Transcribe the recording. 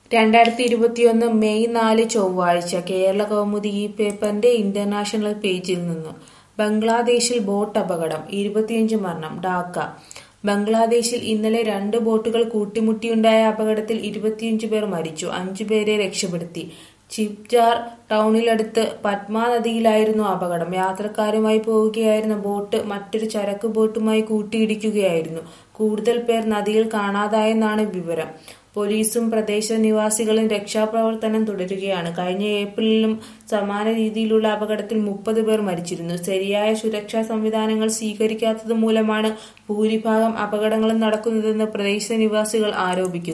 രണ്ടായിരത്തി ഇരുപത്തിയൊന്ന് മെയ് നാല് ചൊവ്വാഴ്ച കേരള കൗമുദി ഈ പേപ്പറിന്റെ ഇന്റർനാഷണൽ പേജിൽ നിന്ന് ബംഗ്ലാദേശിൽ ബോട്ട് അപകടം ഇരുപത്തിയഞ്ച് മരണം ഢാക്ക ബംഗ്ലാദേശിൽ ഇന്നലെ രണ്ട് ബോട്ടുകൾ കൂട്ടിമുട്ടിയുണ്ടായ അപകടത്തിൽ ഇരുപത്തിയഞ്ച് പേർ മരിച്ചു അഞ്ചുപേരെ രക്ഷപ്പെടുത്തി ചിപ്ജാർ ടൗണിലടുത്ത് പത്മ നദിയിലായിരുന്നു അപകടം യാത്രക്കാരുമായി പോവുകയായിരുന്ന ബോട്ട് മറ്റൊരു ചരക്ക് ബോട്ടുമായി കൂട്ടിയിടിക്കുകയായിരുന്നു കൂടുതൽ പേർ നദിയിൽ കാണാതായെന്നാണ് വിവരം പോലീസും പ്രദേശനിവാസികളും രക്ഷാപ്രവർത്തനം തുടരുകയാണ് കഴിഞ്ഞ ഏപ്രിലിലും സമാന രീതിയിലുള്ള അപകടത്തിൽ മുപ്പത് പേർ മരിച്ചിരുന്നു ശരിയായ സുരക്ഷാ സംവിധാനങ്ങൾ സ്വീകരിക്കാത്തത് മൂലമാണ് ഭൂരിഭാഗം അപകടങ്ങളും നടക്കുന്നതെന്ന് പ്രദേശനിവാസികൾ ആരോപിക്കുന്നു